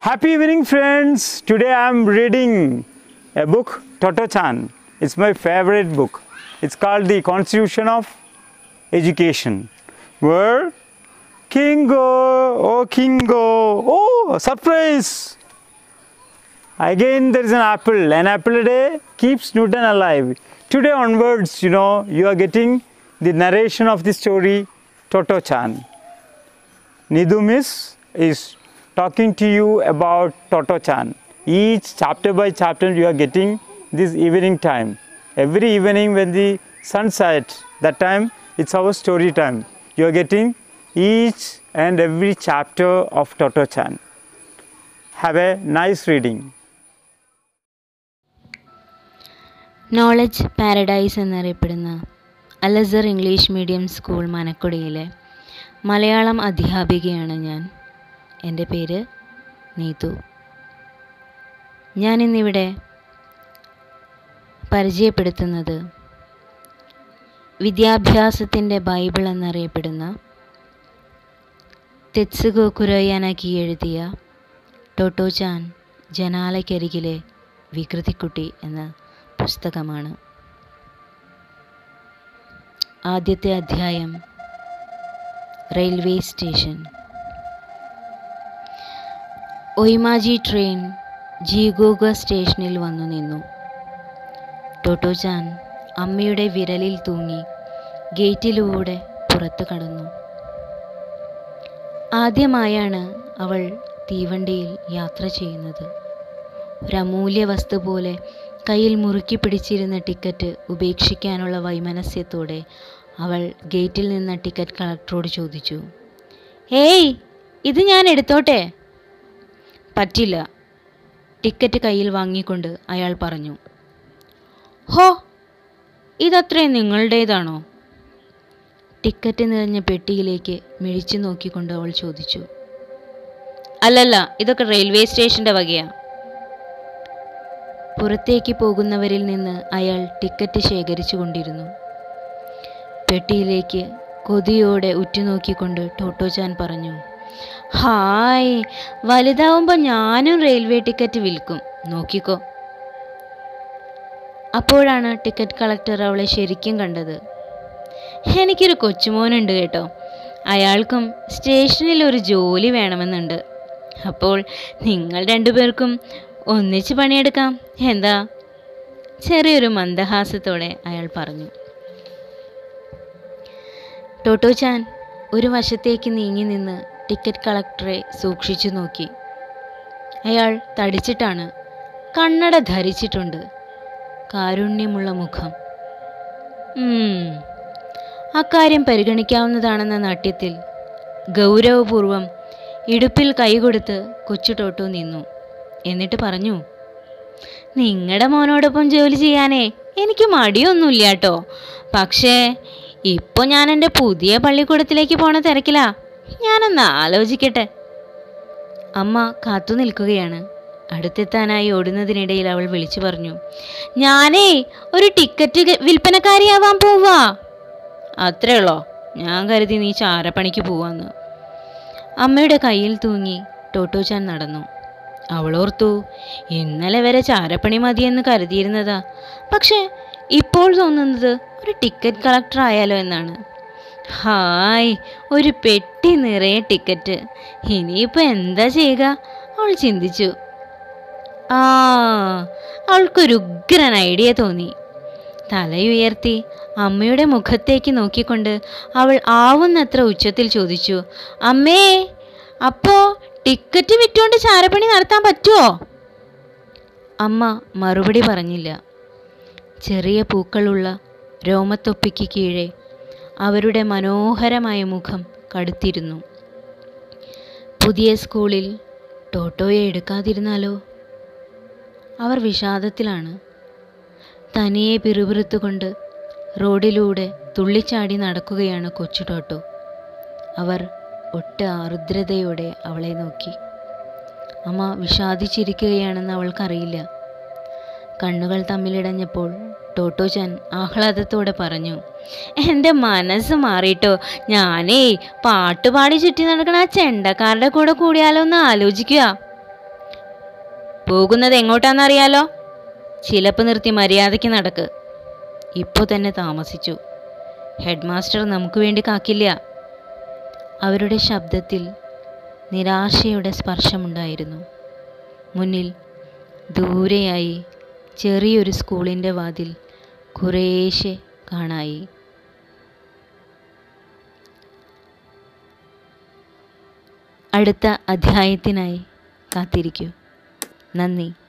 Happy evening, friends. Today I am reading a book, Toto Chan. It's my favorite book. It's called The Constitution of Education. Where Kingo, oh Kingo, oh surprise! Again, there is an apple. An apple a day keeps Newton alive. Today onwards, you know, you are getting the narration of the story Toto Chan. Nidhu Miss is talking to you about Toto Chan. Each chapter by chapter you are getting this evening time. Every evening when the sun sets, that time it's our story time. You are getting each and every chapter of Toto Chan. Have a nice reading. Knowledge paradise എന്നറിയപ്പെടുന്ന അലസർ English medium school മനക്കുടിയിലെ മലയാളം അധ്യാപികയാണ് ഞാൻ എൻ്റെ പേര് നീതു ഞാനിന്നിവിടെ പരിചയപ്പെടുത്തുന്നത് വിദ്യാഭ്യാസത്തിൻ്റെ ബൈബിൾ എന്നറിയപ്പെടുന്ന തെത്സുഗോ കുരോയാനാക്കി എഴുതിയ ടോട്ടോ ചാൻ ജനാലയ്ക്കരികിലെ വികൃതിക്കുട്ടി എന്ന പുസ്തകമാണ് ആദ്യത്തെ അധ്യായം റെയിൽവേ സ്റ്റേഷൻ ഒയ്മാജി ട്രെയിൻ ജീഗോഗ സ്റ്റേഷനിൽ വന്നു നിന്നു ടോട്ടോ ചാൻ അമ്മയുടെ വിരലിൽ തൂങ്ങി ഗേറ്റിലൂടെ പുറത്തു കടന്നു ആദ്യമായാണ് അവൾ തീവണ്ടിയിൽ യാത്ര ചെയ്യുന്നത് ഒരു അമൂല്യ വസ്തു പോലെ കയ്യിൽ മുറുക്കി പിടിച്ചിരുന്ന ടിക്കറ്റ് ഉപേക്ഷിക്കാനുള്ള വൈമനസ്യത്തോടെ അവൾ ഗേറ്റിൽ നിന്ന ടിക്കറ്റ് കളക്ടറോട് ചോദിച്ചു ഏയ് ഇത് ഞാൻ എടുത്തോട്ടെ പറ്റില്ല ടിക്കറ്റ് കയ്യിൽ വാങ്ങിക്കൊണ്ട് അയാൾ പറഞ്ഞു ഹോ ഇതത്രയും നിങ്ങളുടേതാണോ ടിക്കറ്റ് നിറഞ്ഞ പെട്ടിയിലേക്ക് മിഴിച്ചു നോക്കിക്കൊണ്ട് അവൾ ചോദിച്ചു അല്ലല്ല ഇതൊക്കെ റെയിൽവേ സ്റ്റേഷൻ്റെ വകയാ പുറത്തേക്ക് പോകുന്നവരിൽ നിന്ന് അയാൾ ടിക്കറ്റ് ശേഖരിച്ചു കൊണ്ടിരുന്നു പെട്ടിയിലേക്ക് കൊതിയോടെ ഉറ്റുനോക്കിക്കൊണ്ട് ടോട്ടോചാൻ പറഞ്ഞു ഹായ് വലുതാവുമ്പോൾ ഞാനും റെയിൽവേ ടിക്കറ്റ് വിൽക്കും നോക്കിക്കോ അപ്പോഴാണ് ടിക്കറ്റ് കളക്ടർ അവളെ ശരിക്കും കണ്ടത് എനിക്കൊരു കൊച്ചുമോനുണ്ട് കേട്ടോ അയാൾക്കും സ്റ്റേഷനിൽ ഒരു ജോലി വേണമെന്നുണ്ട് അപ്പോൾ നിങ്ങൾ രണ്ടുപേർക്കും ഒന്നിച്ച് പണിയെടുക്കാം എന്താ ചെറിയൊരു മന്ദഹാസത്തോടെ അയാൾ പറഞ്ഞു ടോട്ടോ ചാൻ ഒരു വശത്തേക്ക് നീങ്ങി നിന്ന് ടിക്കറ്റ് കളക്ടറെ സൂക്ഷിച്ചു നോക്കി അയാൾ തടിച്ചിട്ടാണ് കണ്ണട ധരിച്ചിട്ടുണ്ട് കാരുണ്യമുള്ള മുഖം ഉം, അക്കാര്യം പരിഗണിക്കാവുന്നതാണെന്ന നാട്യത്തിൽ ഗൗരവപൂർവം ഇടുപ്പിൽ കൈകൊടുത്ത് കൊച്ചു ടോട്ടോ നിന്നു എന്നിട്ട് പറഞ്ഞു നിങ്ങളുടെ മോനോടൊപ്പം ജോലി ചെയ്യാനേ എനിക്ക് മടിയൊന്നുമില്ല കേട്ടോ പക്ഷേ ഇപ്പോൾ ഞാൻ എൻ്റെ പുതിയ പള്ളിക്കൂടത്തിലേക്ക് പോണ തിരക്കിലാ ഞാനൊന്ന് ആലോചിക്കട്ടെ അമ്മ കാത്തു നിൽക്കുകയാണ് അടുത്തെത്താനായി ഓടുന്നതിനിടയിൽ അവൾ വിളിച്ചു പറഞ്ഞു ഞാനേ ഒരു ടിക്കറ്റ് ഗ- വിൽപ്പനക്കാരിയാവാൻ പോവാ അത്രേ ഉള്ളോ ഞാൻ കരുതി നീ ചാരപ്പണിക്ക് പോവാന്ന് അമ്മയുടെ കയ്യിൽ തൂങ്ങി ടോട്ടോചാൻ നടന്നു അവളോർത്തു ഇന്നലെ വരെ ചാരപ്പണി മതിയെന്ന് കരുതിയിരുന്നതാ പക്ഷെ ഇപ്പോൾ തോന്നുന്നത് ഒരു ടിക്കറ്റ് കളക്ടർ ആയാലോ എന്നാണ് ഹായ് ഒരു പെട്ടി നിറയെ ടിക്കറ്റ് ഇനിയിപ്പോൾ എന്താ ചെയ്യുക അവൾ ചിന്തിച്ചു ആ അവൾക്കൊരു ഉഗ്രൻ ഐഡിയ തോന്നി തലയുയർത്തി അമ്മയുടെ മുഖത്തേക്ക് നോക്കിക്കൊണ്ട് അവൾ ആവുന്നത്ര ഉച്ചത്തിൽ ചോദിച്ചു അമ്മേ അപ്പോ ടിക്കറ്റ് വിറ്റുകൊണ്ട് ചാരപ്പണി നടത്താൻ പറ്റുമോ അമ്മ മറുപടി പറഞ്ഞില്ല ചെറിയ പൂക്കളുള്ള രോമത്തൊപ്പിക്ക് കീഴെ അവരുടെ മനോഹരമായ മുഖം കടുത്തിരുന്നു പുതിയ സ്കൂളിൽ ടോട്ടോയെ എടുക്കാതിരുന്നാലോ അവർ വിഷാദത്തിലാണ് തനിയെ പിറുപിറുത്തുകൊണ്ട് റോഡിലൂടെ തുള്ളിച്ചാടി നടക്കുകയാണ് കൊച്ചു ടോട്ടോ അവർ ഒട്ട ആർദ്രതയോടെ അവളെ നോക്കി അമ്മ വിഷാദിച്ചിരിക്കുകയാണെന്ന് അവൾക്കറിയില്ല കണ്ണുകൾ തമ്മിലിടഞ്ഞപ്പോൾ ടോട്ടോചാൻ ആഹ്ലാദത്തോടെ പറഞ്ഞു എൻ്റെ മനസ്സ് മാറിയിട്ടോ ഞാനേ പാട്ടുപാടി ചുറ്റി നടക്കണ ആ ചെണ്ടക്കാരുടെ കൂടെ കൂടിയാലോ എന്ന് ആലോചിക്കുക പോകുന്നത് എങ്ങോട്ടാണെന്നറിയാലോ ചിലപ്പ് നിർത്തി മര്യാദയ്ക്ക് നടക്ക് ഇപ്പോൾ തന്നെ താമസിച്ചു ഹെഡ് മാസ്റ്റർ നമുക്ക് വേണ്ടി കാക്കില്ല അവരുടെ ശബ്ദത്തിൽ നിരാശയുടെ സ്പർശമുണ്ടായിരുന്നു മുന്നിൽ ദൂരെയായി ചെറിയൊരു സ്കൂളിൻ്റെ വാതിൽ കുറേശ്ശെ കാണായി അടുത്ത അധ്യായത്തിനായി കാത്തിരിക്കൂ നന്ദി